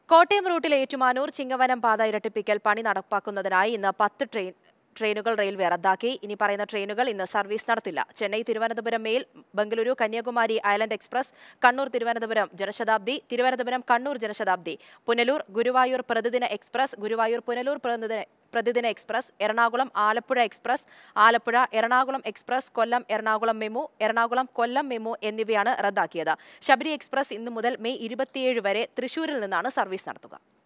കോട്ടയം റൂട്ടിലെ ഏറ്റുമാനൂർ ചിങ്ങവനം പാത ഇരട്ടിപ്പിക്കൽ പണി നടപ്പാക്കുന്നതിനായി ഇന്ന് പത്ത് ട്രെയിൻ ട്രെയിനുകൾ റെയിൽവേ റദ്ദാക്കി ഇനി പറയുന്ന ട്രെയിനുകൾ ഇന്ന് സർവീസ് നടത്തില്ല Chennai Thiruvananthapuram mail Bengaluru Kanyakumari island express Kannur Thiruvananthapuram Janshatabdi Thiruvananthapuram Kannur Janshatabdi Punalur Guruvayur പ്രതിദിന എക്സ്പ്രസ് ഗുരുവായൂർ പുനലൂർ പ്രതിദിന പ്രതിദിന express Ernakulam Alappuzha express Alappuzha Ernakulam express Kollam Ernakulam MEMU Ernakulam Kollam MEMU എന്നിവയാണ് റദ്ദാക്കിയത് ശബരി എക്സ്പ്രസ് ഇന്നു മുതൽ മെയ് ഇരുപത്തിയേഴ് വരെ തൃശൂരിൽ നിന്നാണ് സർവീസ് നടത്തുക